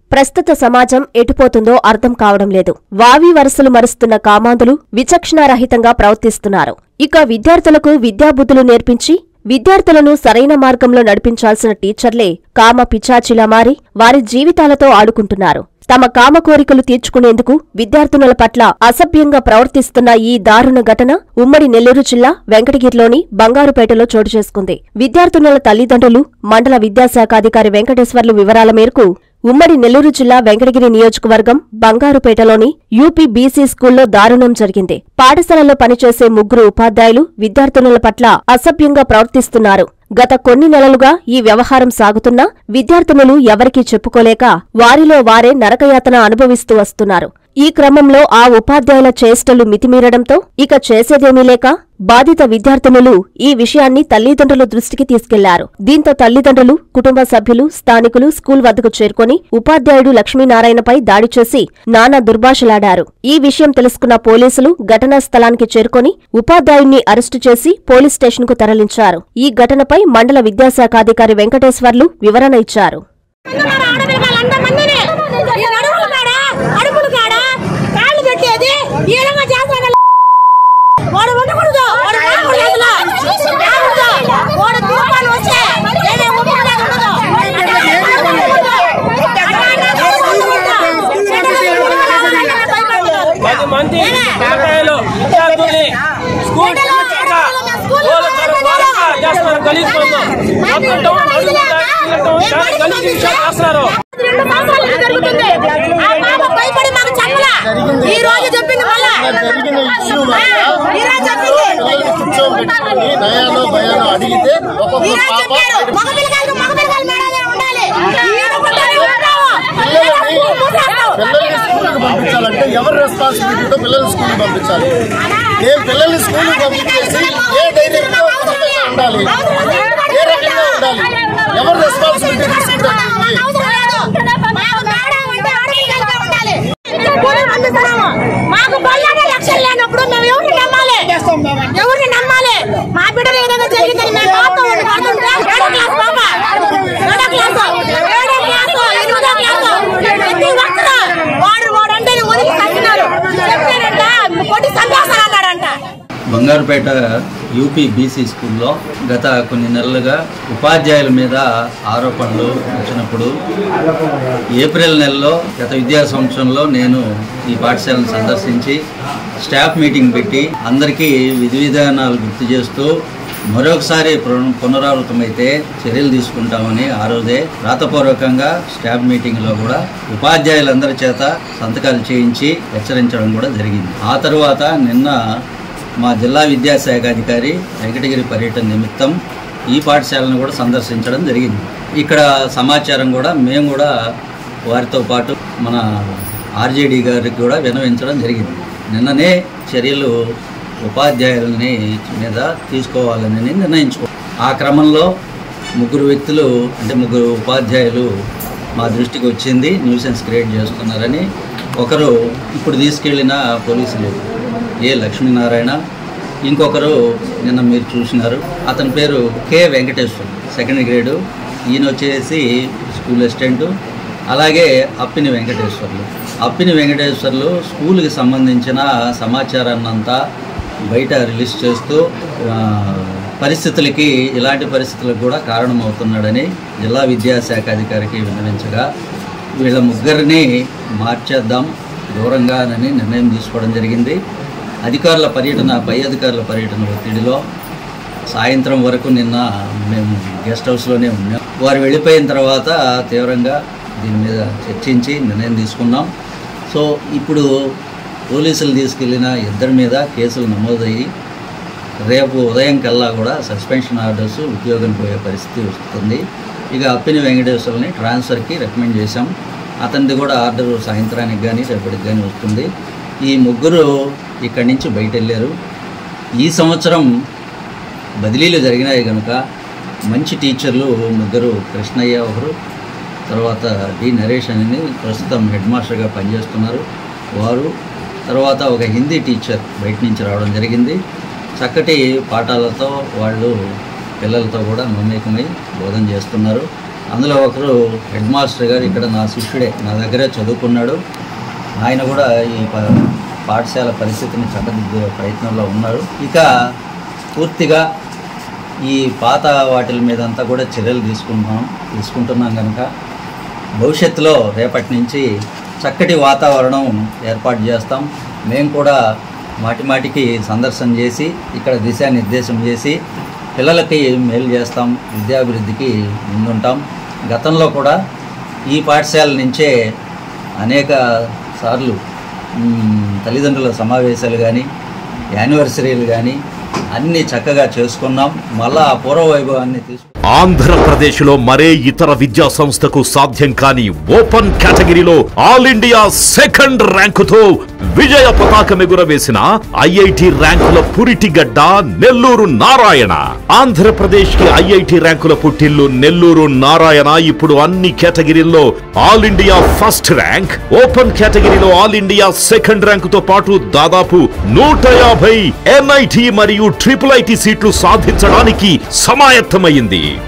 ప్రస్తుత సమాజం ఎటుపోతుందో అర్థం కావడం లేదు వావి వరసలు మరుస్తున్న కామాంధులు విచక్షణారహితంగా ప్రవర్తిస్తున్నారు ఇక విద్యార్థులకు విద్యాబుద్ధులు నేర్పించి విద్యార్థులను సరైన మార్గంలో నడిపించాల్సిన టీచర్లే కామ పిచాచిలా మారి వారి జీవితాలతో ఆడుకుంటున్నారు తమ కామ కోరికలు తీర్చుకునేందుకు విద్యార్థినుల పట్ల అసభ్యంగా ప్రవర్తిస్తున్న ఈ దారుణ ఘటన ఉమ్మడి నెల్లూరు జిల్లా వెంకటగిరిలోని బంగారుపేటలో చోటు చేసుకుంది విద్యార్థినుల తల్లిదండ్రులు మండల విద్యాశాఖాధికారి వెంకటేశ్వర్లు వివరాల మేరకు ఉమ్మడి నెల్లూరు జిల్లా వెంకటగిరి నియోజకవర్గం బంగారుపేటలోని యూపీ బీసీ స్కూల్లో దారుణం జరిగింది పాఠశాలలో పనిచేసే ముగ్గురు ఉపాధ్యాయులు విద్యార్థినుల పట్ల అసభ్యంగా ప్రవర్తిస్తున్నారు గత కొన్ని నెలలుగా ఈ వ్యవహారం సాగుతున్నా విద్యార్థినులు ఎవరికీ చెప్పుకోలేక వారిలో వారే నరకయాతన అనుభవిస్తూ వస్తున్నారు ఈ క్రమంలో ఆ ఉపాధ్యాయుల చేష్టలు మితిమీరడంతో ఇక చేసేదేమీ లేక బాధిత విద్యార్థినులు ఈ విషయాన్ని తల్లిదండ్రుల దృష్టికి తీసుకెళ్లారు దీంతో తల్లిదండ్రులు కుటుంబ సభ్యులు స్థానికులు స్కూల్ వద్దకు చేరుకొని ఉపాధ్యాయుడు లక్ష్మీనారాయణపై దాడి చేసి నానా దుర్భాషలాడారు ఈ విషయం తెలుసుకున్న పోలీసులు ఘటనా స్థలానికి చేరుకొని ఉపాధ్యాయుణ్ణి అరెస్టు చేసి పోలీస్ స్టేషన్కు తరలించారు ఈ ఘటనపై మండల విద్యాశాఖాధికారి వెంకటేశ్వర్లు వివరణ ఇచ్చారు ఉన్నారు ఆడపిల్లలు అంతమందిని. ఈ నడుములు కాడ, అడుగులు కాడ, కాళ్ళు పెట్టేది, ఈ విధంగా చేస్తాడు. వాడు ఉండకూడదు. వాడు రాకూడదు అసలు. రాకూడదు. వాడు తూఫాను వస్తే నేనే ఒప్పుకునేది ఉండదు. పది మంది పిల్లకాయలు విద్యార్థుల్ని స్కూల్ టీచర్గా వాళ్ళు తన ద్వారంగా చేస్తున్నారు గలీజ్ పనులు. మొత్తం టౌన్ నలుగురు పిల్లలతో చాలా గలీజ్ విషయాలు చేస్తున్నారు రెండు సంవత్సరాల నుంచి జరుగుతుంది. ఆ పాప భయపడి మాకు చెప్పలా. ఈ రోజు చెప్పింది మళ్ళా జరిగిన ఇష్యూ ఆ, ఈ రోజు చెప్పింది కూర్చోబెట్టుకుని నయాలో భయాలో అడిగితే ఒక్కొక్క ఈ రోజు పాప చెప్పారు మగ పిల్లకాయలకు మగ పిల్లకాయలు మేడమే ఉండాలి ఈడ ఉంటేనే ఉంటాము. పిల్లల్ని మూసేస్తావు. పిల్లల్ని స్కూల్కి పంపించాలంటే ఎవరి రెస్పాన్సిబిలిటీతో పిల్లల్ని స్కూల్కి పంపించాలి నేను పిల్లల్ని స్కూల్కి పంపించేసి ఏ ధైర్యంతో సంతోషంగా ఉండాలి ఏ రకంగా ఉండాలి ఎవరు రెస్పాన్సిబిలిటీ తీసుకుంటారు దీనికి? మాకు మేడం అంటే ఆడపిల్లలుగా ఉండాలి. కూడా పంపిస్తున్నాము. మాకు బళ్ళనే లక్ష్యం లేనప్పుడు మేము ఎవరిని నమ్మాలి ఎవరిని నమ్మాలి మా బిడ్డలు ఏదైనా జరిగిందని మేము బాబుతో ఉండి పడుతుంటే ఏడో క్లాస్ పాప ఏడో క్లాసు ఏడో క్లాసు ఎనిమిదో క్లాసు ప్రతి ఒక్కరు వాడు వాడు అంటే వదిలి కట్టినారు చెప్తారంట కొట్టి సంతోషాలన్నాడంట బంగారుపేట యూపీ బీసీ స్కూల్లో గత కొన్ని నెలలుగా ఉపాధ్యాయుల మీద ఆరోపణలు వచ్చినప్పుడు ఏప్రిల్ నెలలో గత విద్యా సంవత్సరంలో నేను ఈ పాఠశాలను సందర్శించి స్టాఫ్ మీటింగ్ పెట్టి అందరికీ విధి విధానాలు గుర్తు చేస్తూ మరొకసారి పున- పునరావృతమైతే చర్యలు తీసుకుంటామని ఆ రోజే రాతపూర్వకంగా స్టాఫ్ మీటింగ్లో కూడా ఉపాధ్యాయులందరి చేత సంతకాలు చేయించి హెచ్చరించడం కూడా జరిగింది ఆ తరువాత నిన్న మా జిల్లా విద్యాశాఖ అధికారి వెంకటగిరి పర్యటన నిమిత్తం ఈ పాఠశాలను కూడా సందర్శించడం జరిగింది ఇక్కడ సమాచారం కూడా మేము కూడా వారితో పాటు మన ఆర్జేడీ గారికి కూడా వినవించడం జరిగింది నిన్ననే చర్యలు ఉపాధ్యాయులని మీద తీసుకోవాలని నిర్ణయించుకో ఆ క్రమంలో ముగ్గురు వ్యక్తులు అంటే ముగ్గురు ఉపాధ్యాయులు మా దృష్టికి వచ్చింది న్యూసెన్స్ క్రియేట్ చేస్తున్నారని ఒకరు ఇప్పుడు తీసుకెళ్ళిన పోలీసులు ఏ లక్ష్మీనారాయణ ఇంకొకరు నిన్న మీరు చూసినారు అతని పేరు కె వెంకటేశ్వర్ సెకండ్ గ్రేడు ఈయన వచ్చేసి స్కూల్ అసిస్టెంటు అలాగే అప్పిని వెంకటేశ్వర్లు అప్పిని వెంకటేశ్వర్లు స్కూల్కి సంబంధించిన సమాచారాన్నంతా బయట రిలీజ్ చేస్తూ ఆ, పరిస్థితులకి ఇలాంటి పరిస్థితులకు కూడా కారణమవుతున్నాడని జిల్లా విద్యాశాఖ అధికారికి విన్నవించగా వీళ్ళ ముగ్గురిని మార్చేద్దాం దూరంగానని నిర్ణయం తీసుకోవడం జరిగింది అధికారుల పర్యటన పై అధికారుల పర్యటన ఒత్తిడిలో సాయంత్రం వరకు నిన్న మేము గెస్ట్ హౌస్లోనే ఉన్నాం వారు వెళ్ళిపోయిన తర్వాత తీవ్రంగా దీని మీద చర్చించి నిర్ణయం తీసుకున్నాం సో ఇప్పుడు పోలీసులు తీసుకెళ్లిన ఇద్దరి మీద కేసులు నమోదయ్యి రేపు ఉదయం కల్లా కూడా సస్పెన్షన్ ఆర్డర్స్ ఉద్యోగం పోయే పరిస్థితి వస్తుంది ఇక అప్పిని వెంకటేశ్వరుని ట్రాన్స్ఫర్కి రికమెండ్ చేశాం అతనిది కూడా ఆర్డర్ సాయంత్రానికి కానీ రేపటికి కానీ వస్తుంది ఈ ముగ్గురు ఇక్కడి నుంచి బయట వెళ్ళారు ఈ సంవత్సరం బదిలీలు జరిగినాయి కనుక మంచి టీచర్లు ముగ్గురు కృష్ణయ్య ఒకరు తర్వాత డి నరేష్ అని ప్రస్తుతం హెడ్ మాస్టర్గా పనిచేస్తున్నారు వారు తర్వాత ఒక హిందీ టీచర్ బయట నుంచి రావడం జరిగింది చక్కటి పాఠాలతో వాళ్ళు పిల్లలతో కూడా మమేకమై బోధన చేస్తున్నారు అందులో ఒకరు హెడ్ మాస్టర్ గారు ఇక్కడ నా శిష్యుడే నా దగ్గరే చదువుకున్నాడు ఆయన కూడా ఈ ప- పాఠశాల పరిస్థితిని చక్కదిద్దే ప్రయత్నంలో ఉన్నారు ఇక పూర్తిగా ఈ పాత వాటిల మీద అంతా కూడా చర్యలు తీసుకుంటున్నాం తీసుకుంటున్నాం కనుక భవిష్యత్తులో రేపటి నుంచి చక్కటి వాతావరణం ఏర్పాటు చేస్తాం మేము కూడా మాటి మాటికి సందర్శన చేసి ఇక్కడ దిశానిర్దేశం చేసి పిల్లలకి మేలు చేస్తాం విద్యాభివృద్ధికి ముందుంటాం గతంలో కూడా ఈ పాఠశాల నుంచే అనేక సార్లు మ్, తల్లిదండ్రుల సమావేశాలు కానీ యానివర్సరీలు కానీ అన్నీ చక్కగా చేసుకున్నాం మళ్ళా ఆ పూర్వ వైభవాన్ని తీసుకు ఆంధ్రప్రదేశ్ లో మరే ఇతర విద్యా సంస్థకు సాధ్యం కాని ఓపెన్ కేటగిరీలో ఆల్ ఇండియా సెకండ్ ర్యాంకుతో విజయ పతాకం ఎగురవేసిన ఐఐటి ర్యాంకుల పురిటిగడ్డ నెల్లూరు నారాయణ ఆంధ్రప్రదేశ్ కి ఐఐటి ర్యాంకుల పుట్టిల్లు నెల్లూరు నారాయణ ఇప్పుడు అన్ని కేటగిరీల్లో all India first rank open కేటగిరీలో ఆల్ ఇండియా సెకండ్ ర్యాంకుతో పాటు దాదాపు నూట యాభై ఎన్ఐటి మరియు ట్రిపుల్ ఐటి సీట్లు సాధించడానికి సమాయత్తమైంది